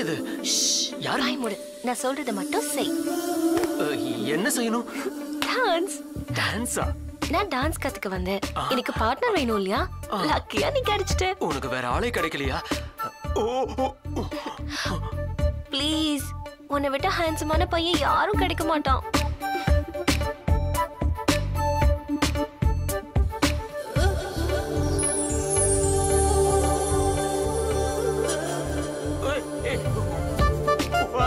இது யார் வாய் மூடு நான் சொல்றத மட்டும் செய் அஹ், என்ன செய்யணும் டான்ஸ் டான்ஸா நான் டான்ஸ் கத்துக்க வந்தேன் எனக்கு பார்ட்னர் வேணும் இல்லையா லக்கியா நீ கிடைச்சிட்ட உனக்கு வேற ஆளே கிடைக்கலையா ஓ ஓ, ஓ. ப்ளீஸ் உன்னை விட்ட ஹேண்ட்ஸமான பையன் யாரும் கிடைக்க மாட்டான் ஏய், ஏய். வா.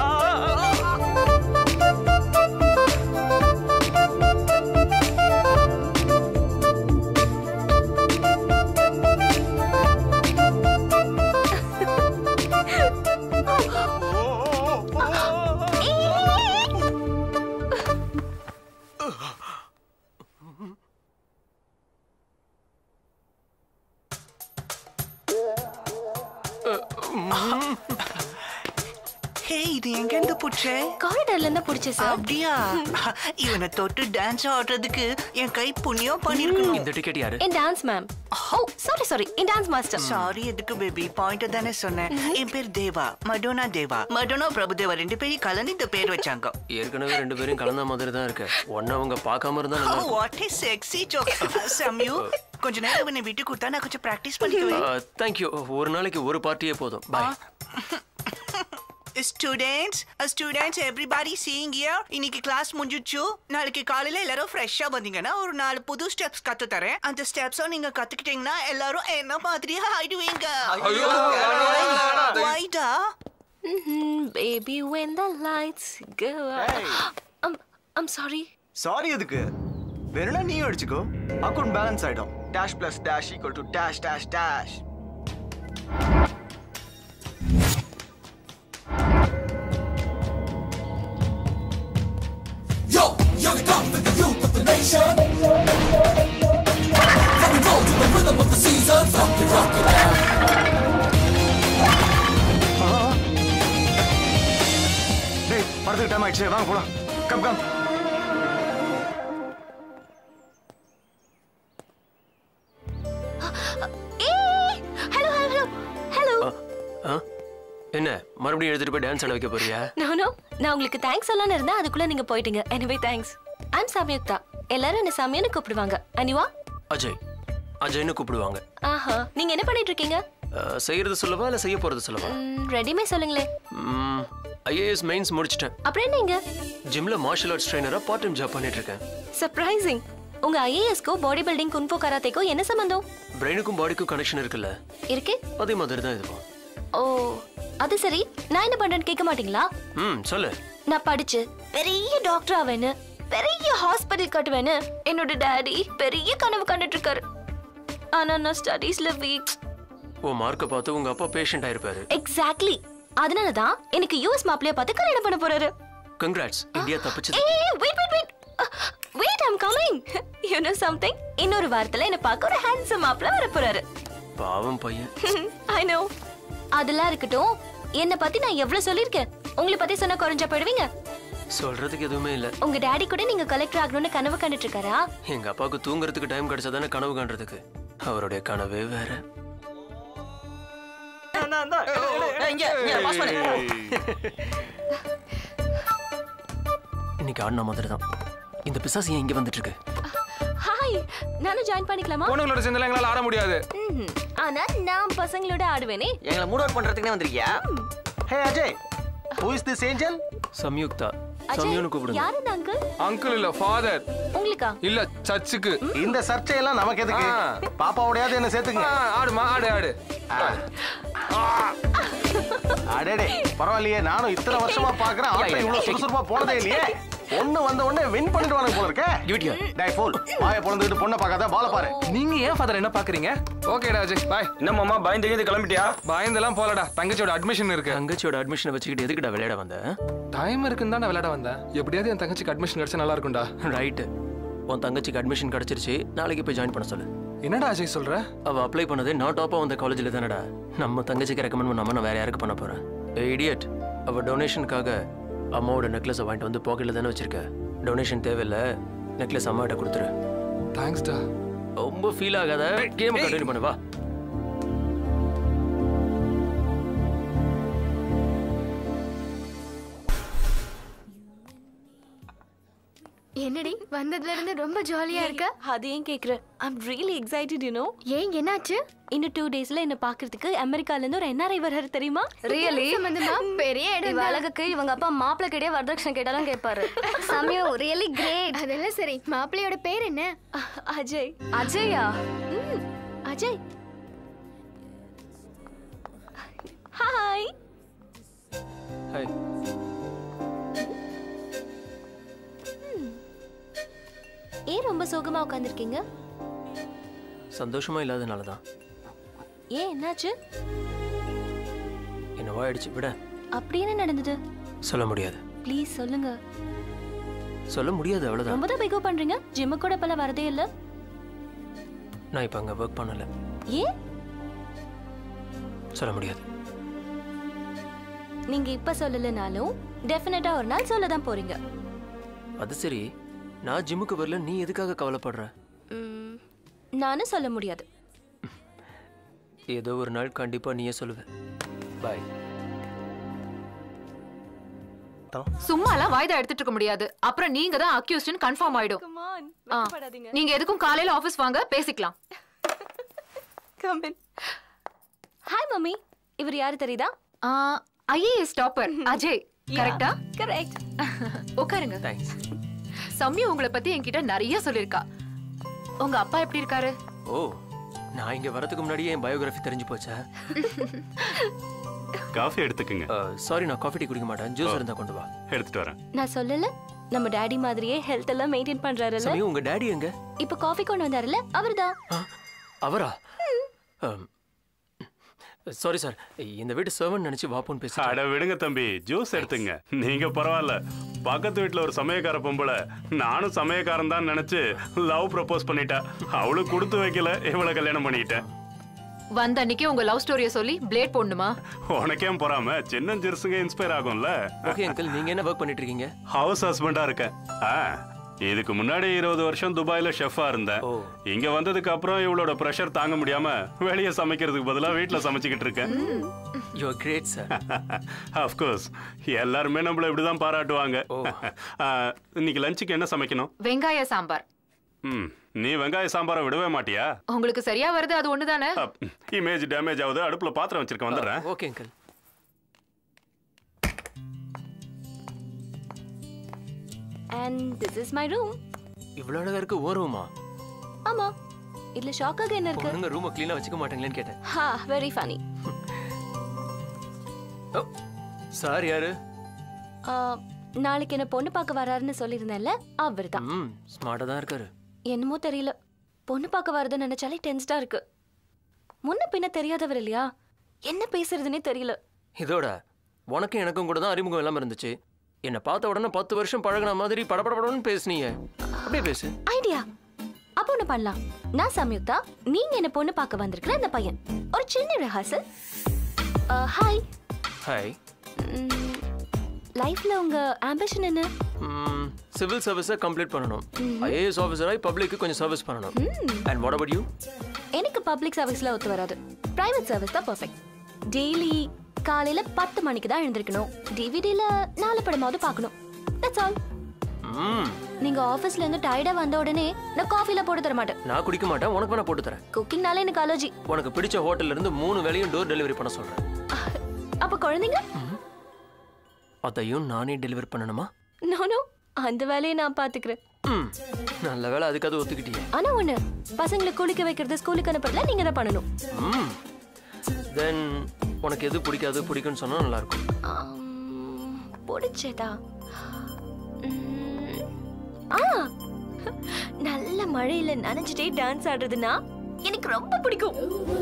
ஹே இது எங்கிருந்து புடிச்ச காரிடார்ல இருந்தா பிடிச்ச சார் அப்படியா இவனை தொட்டு டான்ஸ் ஆடுறதுக்கு என் கை புண்ணியம் பண்ணிருக்கணும் இந்த டிக்கெட் யாரு என் டான்ஸ் மேம் ஓ சாரி சாரி என் டான்ஸ் மாஸ்டர் சாரி எதுக்கு பேபி பாயிண்ட் தானே சொன்னேன் என் பேர் தேவா மடோனா தேவா மடோனா பிரபுதேவா ரெண்டு பேரும் கலந்து இந்த பேர் வச்சாங்க ஏற்கனவே ரெண்டு பேரும் கலந்த மாதிரி தான் இருக்கு ஒன்னு அவங்க பார்க்காம இருந்தா நல்லா இருக்கும். வாட் இஸ் செக்ஸி ஜோக் சம்யூ கொஞ்ச நேரம் இவனை விட்டு கொடுத்தா நான் கொஞ்சம் பிராக்டிஸ் பண்ணிக்குவேன் அஹ், தேங்க்யூ ஒரு நாளைக்கு ஒரு பார்ட்டியே போதும் bye students students everybody seeing year இன்னைக்கு கிளாஸ் முடிஞ்சிச்சு நாளைக்கு காலையில எல்லாரும் ஃப்ரெஷ்ஷா வந்தீங்கன்னா ஒரு நாலு புது ஸ்டெப்ஸ் கத்து தரேன் அந்த ஸ்டெப்ஸும் நீங்க கத்துக்கிட்டீங்கன்னா எல்லாரும் என்ன மாதிரியா ஆயிடுவீங்க வைடா baby when the lights go out I'm I'm sorry sorry எதுக்கு வேணும்னா நீ அடிச்சுக்கோ அக்கௌண்ட் பேலன்ஸ் ஆயிடும் dash plus dash equal to dash dash dash டேய் படத்துக்கு டைம் ஆயிடுச்சு வாங்க போலாம் கம் கம் ஏய் ஹலோ ஹலோ ஹலோ ஹலோ அஹ், என்ன மறுபடியும் எடுத்துட்டு போய் டான்ஸ் ஆட வைக்க போறியா நோ நோ நான் உங்களுக்கு தேங்க்ஸ் சொல்லலாம்னு இருந்தா அதுக்குள்ள நீங்க போயிட்டீங்க எனிவே தேங்க்ஸ் ஐம் சமயுக்தா எல்லாரும் என்ன சமயன்னு கூப்பிடுவாங்க அனிவா அஜய் அஜய்னு கூப்பிடுவாங்க ஆஹா நீங்க என்ன பண்ணிட்டு இருக்கீங்க அஹ், செய்யறது சொல்லவா இல்ல செய்ய போறது சொல்லவா ரெடிமே சொல்லுங்களேன் ஐஏஎஸ் மெயின்ஸ் முடிச்சிட்டேன் அப்புறம் என்ன இங்க ஜிம்ல மார்ஷல் ஆர்ட்ஸ் ட்ரைனரா பார்ட் டைம் ஜாப் பண்ணிட்டு இருக்கேன் சர்ப்ரைசிங் உங்க ஐஏஎஸ்க்கோ பாடி பில்டிங் குன்ஃபோ கராத்தேக்கோ என்ன சம்பந்தம் பிரெயினுக்கும் பாடிக்கும் கனெக்ஷன் இருக்குல்ல இருக்கு அதே மாதிரி தான் இதுவும் ஓ அது சரி நான் என்ன பண்றேன்னு கேட்க மாட்டீங்களா ம் சொல்லு நான் படிச்சு பெரிய டாக்டர் ஆவேன்னு பெரிய ஹாஸ்பிட்டல் கட்டுவேன்னு என்னோட டாடி பெரிய கனவு கண்டுட்டு இருக்காரு ஆனா நான் ஸ்டடீஸ்ல வீக் உன் மார்க்கை பார்த்து உங்க அப்பா பேஷண்ட் ஆயிருப்பாரு எக்ஸாக்ட்லி அதனால தான் எனக்கு யூஎஸ் மாப்பிளைய பார்த்து கல்யாணம் பண்ண போறாரு கங்க்ராட்ஸ் இந்தியா தப்பிச்சது ஏய் wait wait wait wait I'm coming you know something இன்னொரு வாரத்துல என்ன பார்க்க ஒரு ஹேண்ட்ஸம் மாப்பிள வர போறாரு பாவம் பையன் ஐ நோ அதெல்லாம் இருக்கட்டும் என்ன பத்தி நான் எவ்வளவு சொல்லிருக்கேன் உங்களை பத்தி சொன்னா குறைஞ்சா போயிடுவீங்க சொல்றதுக்கு எதுவுமே இல்ல உங்க டாடி கூட நீங்க கலெக்டர் ஆகணும்னு கனவு கண்டுட்டு இருக்காரா எங்க அப்பாவுக்கு தூங்குறதுக்கு டைம் கிடைச்சதானே கனவு காண்றதுக்கு அவருடைய கனவே வேற இன்னைக்கு ஆடின மாதிரி தான் இந்த பிசாசு ஏன் இங்க வந்துட்டு இருக்கு ஹாய் நானும் ஜாயின் பண்ணிக்கலாமா பொண்ணுங்களோட சேர்ந்து எங்களால ஆட முடியாது ம்ஹும். ஆனா நான் பசங்களோட ஆடுவேனே எங்களை மூட் அவுட் பண்றதுக்குனே வந்திருக்கியா hey Ajay who is this angel Samyuktha Ajay சம்யுன்னு கூப்பிடுங்க யாரு இந்த அங்கிள் அங்கிள் இல்ல ஃபாதர் உங்களுக்கா இல்ல சர்ச்சுக்கு இந்த சர்ச்சையெல்லாம் நமக்கு எதுக்கு ஆ. பாப்பாவோடையாவது என்ன சேர்த்துங்க ஆடுமா ஆடு ஆடு அடடே பரவாயில்லையே நானும் இத்தனை வருஷமா பாக்குறேன் ஆட்ல இவ்வளவு சுறுசுறுப்பா போனதே இல்லையே பொண்ணு வந்த உடனே வின் பண்ணிட்டு வரணும் போல இருக்கே கிவிட்டியா டேய் ஃபோல் வாயை பொழந்துட்டு பொண்ணை பார்க்காத பால பாரு நீங்க ஏன் ஃபாதர் என்ன பாக்குறீங்க ஓகேடா அஜய் பாய் என்ன மாமா பயந்து கிந்து கிளம்பிட்டியா பயந்தெல்லாம் போலடா தங்கச்சியோட அட்மிஷன் இருக்கு தங்கச்சியோட அட்மிஷனை வச்சுக்கிட்டு எதுக்குடா விளையாட வந்த டைம் இருக்குன்னு தான் நான் விளையாட வந்தேன் எப்படியாவது என் தங்கச்சிக்கு அட்மிஷன் கிடைச்சா நல்லா இருக்கும்டா ரைட்டு உன் தங்கச்சிக்கு அட்மிஷன் கிடைச்சிருச்சு நாளைக்கு போய் ஜாயின் பண்ண சொல்லு என்னடா அஜய் சொல்ற அவ அப்ளை பண்ணதே நான் டாப்பா வந்த காலேஜில் தானடா நம்ம தங்கச்சிக்கு ரெக்கமெண்ட் பண்ணாம நான் வேற யாருக்கு பண்ண போறேன் இடியட் அவ டொனேஷனுக்காக அம்மாவோட நெக்லஸை வாங்கிட்டு வந்து பாக்கெட்ல தானே வச்சிருக்க டொனேஷன் தேவையில்ல நெக்லஸ் அம்மாட்ட கொடுத்துரு தேங்க்ஸ்டா ரொம்ப ஃபீல் ஆகாத கேம் கண்டினியூ பண்ணு வா என்னடி வந்ததுல இருந்து ரொம்ப ஜாலியா இருக்க அது ஏன் கேக்குற I'm really excited you know ஏன் என்னாச்சு இன்னும் டூ டேஸ்ல என்ன பாக்குறதுக்கு அமெரிக்கால இருந்து ஒரு என்ஆர்ஐ வர்றாரு தெரியுமா ரியலி சம்பந்தமா பெரிய இடம் இவ அழகுக்கு இவங்க அப்பா மாப்பிள்ளை கிடையே வரதட்சணை கேட்டாலும் கேட்பாரு சமயம் ரியலி கிரேட் அதெல்லாம் சரி மாப்பிள்ளையோட பேர் என்ன அஜய் அஜயா ம், அஜய் ஹாய் ஹாய் ஏன் ரொம்ப சோகமா உட்காந்துருக்கீங்க சந்தோஷமா இல்லாதனால தான் ஏன் என்னாச்சு என்னவோ ஆயிடுச்சு விட அப்படி என்ன நடந்தது சொல்ல முடியாது ப்ளீஸ் சொல்லுங்க சொல்ல முடியாது அவ்வளவுதான் ரொம்ப தான் பிகோ பண்றீங்க ஜிம்மு கூட இப்பெல்லாம் வரதே இல்ல நான் இப்போ அங்கே ஒர்க் பண்ணல ஏன் சொல்ல முடியாது நீங்க இப்ப சொல்லலைனாலும் டெஃபினட்டா ஒரு நாள் சொல்ல தான் போறீங்க அது சரி நான் ஜிம்முக்கு வரல நீ எதுக்காக கவலைப்படுற ம், நானும் சொல்ல முடியாது ஏதோ ஒரு நாள் கண்டிப்பா நீயே சொல்லுவ பாய் சும்மாலாம் வாய்தா எடுத்துட்டு இருக்க முடியாது அப்புறம் நீங்க தான் அக்யூஸ்ட்னு கன்ஃபார்ம் ஆயிடும் ஆ. நீங்க எதுக்கும் காலையில ஆபீஸ் வாங்க பேசிக்கலாம் ஹாய் மம்மி இவர் யாரு தெரியுதா ஐஏஎஸ் டாப்பர் அஜய் கரெக்டா கரெக்ட் உட்காருங்க தேங்க்ஸ் சம்யா உங்களை பத்தி என்கிட்ட நிறைய சொல்லிருக்கா உங்க அப்பா எப்படி இருக்காரு ஓ நான் இங்க வரதுக்கு முன்னாடியே என் பயோகிராஃபி தெரிஞ்சு போச்சா காஃபி எடுத்துக்குங்க சாரி நான் காஃபி டீ குடிக்க மாட்டேன் ஜூஸ் இருந்தா கொண்டு வா எடுத்துட்டு வரேன் நான் சொல்லல நம்ம டாடி மாதிரியே ஹெல்த் எல்லாம் மெயின்டைன் பண்றாருல்ல சமயம் உங்க டாடி எங்க இப்ப காஃபி கொண்டு வந்தாருல்ல அவர்தான் ஆ, அவரா சாரி சார் இந்த வீட்டு சர்வன் நினைச்சு வாப்போன்னு பேச அட விடுங்க தம்பி ஜூஸ் எடுத்துங்க நீங்க பரவாயில்ல பக்கத்து வீட்ல ஒரு சமயக்கார பொம்பளை நானும் சமயக்காரன் தான் நினைச்சு லவ் ப்ரப்போஸ் பண்ணிட்டா அவளுக்கு கொடுத்து வைக்கல இவளை கல்யாணம் பண்ணிக்கிட்டேன் வந்த அன்னைக்கு உங்க லவ் ஸ்டோரிய சொல்லி பிளேட் போடணுமா உனக்கே பொறாம சின்ன ஜெருசுங்க இன்ஸ்பயர் ஆகும்ல ஓகே அங்கிள் நீங்க என்ன ஒர்க் பண்ணிட்டு இருக்கீங்க ஹவுஸ் ஹஸ்பண்டா இருக்கேன் ஆ இதுக்கு முன்னாடி இருபது வருஷம் துபாயில ஷெஃபா இருந்தேன் ஓ. இங்க வந்ததுக்கு அப்புறம் இவளோட பிரஷர் தாங்க முடியாம வெளியே சமைக்கிறதுக்கு பதிலா வீட்ல சமைச்சுக்கிட்டு இருக்கேன் யூ கிரேட் சார் அஃப்கோர்ஸ் எல்லாருமே நம்மள இப்படிதான் பாராட்டுவாங்க ஓ. ஆ, இன்னைக்கு லஞ்சுக்கு என்ன சமைக்கணும் வெங்காய சாம்பார் ம் நீ வெங்காய சாம்பாரை விடவே மாட்டியா உங்களுக்கு சரியா வருது அது ஒண்ணுதானே இமேஜ் டேமேஜ் ஆகுது அடுப்புல பாத்திரம் வச்சிருக்கேன் வந்துடுறேன் okay uncle and this is my room இவ்வளவு அழகா இருக்கு ஓ ரூமா ஆமா இதுல ஷாக்காக என்ன இருக்கு பொண்ணுங்க ரூமை க்ளீனா வச்சுக்க மாட்டீங்களேன்னு கேட்டேன் ஹா வெரி ஃபனி ஓ சார் யாரு நாளைக்கு என்ன பொண்ணு பார்க்க வராருன்னு சொல்லியிருந்தேன்ல அவர் தான் ம் ஸ்மார்ட்டா தான் இருக்காரு என்னமோ தெரியல பொண்ணு பார்க்க வரதுன்னு நினைச்சாலே டென்ஸ்டா இருக்கு முன்ன பின்ன தெரியாதவர் இல்லையா என்ன பேசுறதுன்னே தெரியல இதோட உனக்கும் எனக்கும் கூட தான் அறிமுகம் இல்லாம இருந்துச்சு என்னை பார்த்த உடனே பத்து வருஷம் பழகுன மாதிரி படபடபடன்னு பேசுனீங்க அப்படியே பேசு ஐடியா அப்போ ஒண்ணு பண்ணலாம் நான் சம்யுக்தா நீங்க என்ன பொண்ணு பார்க்க வந்திருக்கிற அந்த பையன் ஒரு சின்ன ரிஹர்சல் ஹாய் ஹாய் லைஃப்ல உங்க ஆம்பிஷன் என்ன சிவில் சர்வீஸை கம்ப்ளீட் பண்ணணும் ஐஏஎஸ் ஆஃபீஸராக பப்ளிக்கு கொஞ்சம் சர்வீஸ் பண்ணணும் அண்ட் வாட் அபவுட் யூ எனக்கு பப்ளிக் சர்வீஸ்ல ஒத்து வராது பிரைவேட் சர்வீஸ் தான் பர்ஃபெக்ட் டெய்லி காலையில பத்து மணிக்கு தான் எழுந்திருக்கணும் டிவிடில நாலு படமாவது பார்க்கணும் தட்ஸ் ஆல் ம் நீங்க ஆபீஸ்ல இருந்து டயர்டா வந்த உடனே நான் காஃபில போட்டு தர மாட்டேன் நான் குடிக்க மாட்டேன் உனக்கு வேணா போட்டு தரேன் குக்கிங்னாலே எனக்கு அலர்ஜி உனக்கு பிடிச்ச ஹோட்டல்ல இருந்து மூணு வேலையும் டோர் டெலிவரி பண்ண சொல்றேன் அப்ப குழந்தைங்க அதையும் நானே டெலிவரி பண்ணணுமா நோ நோ அந்த வேலையை நான் பாத்துக்கிறேன் ம் நல்ல வேலை அதுக்கு அது ஒத்துக்கிட்டியே ஆனா ஒண்ணு பசங்களை குளிக்க வைக்கிறது ஸ்கூலுக்கு அனுப்புறதுல நீங்க தான் பண்ணணும் ம் தென் உனக்கு எது பிடிக்காது பிடிக்கும்னு சொன்னா நல்லா இருக்கும் ஆம், பிடிச்சதா உம், ஆ நல்ல மழையில நனைஞ்சிட்டே டான்ஸ் ஆடுறதுன்னா எனக்கு ரொம்ப பிடிக்கும்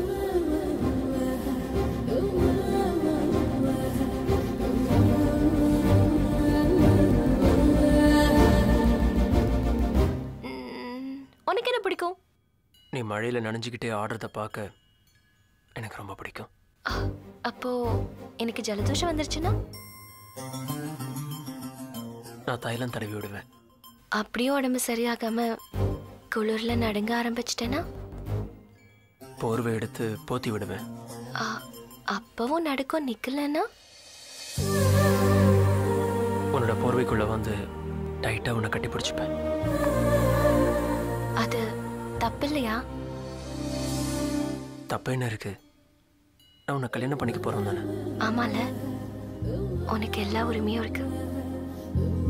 உம், உனக்கு என்ன பிடிக்கும் நீ மழையில நனைஞ்சுக்கிட்டே ஆடுறத பார்க்க எனக்கு ரொம்ப பிடிக்கும் அப்போ எனக்கு ஜலதோஷம் வந்துருச்சுன்னா நான் தைலம் தடவி விடுவேன் அப்படியும் உடம்பு சரியாகாம குளிர்ல நடுங்க ஆரம்பிச்சிட்டேன்னா போர்வை எடுத்து போத்தி விடுவேன் ஆ, அப்பவும் நடுக்கம் நிக்கலன்னா உன்னோட போர்வைக்குள்ள வந்து டைட்டா உன்னை கட்டி பிடிச்சிப்பேன் அது தப்பில்லையா தப்பு என்ன இருக்கு நான் உன்னை கல்யாணம் பண்ணிக்க போறோம் தானே ஆமால உனக்கு எல்லா உரிமையும் இருக்கு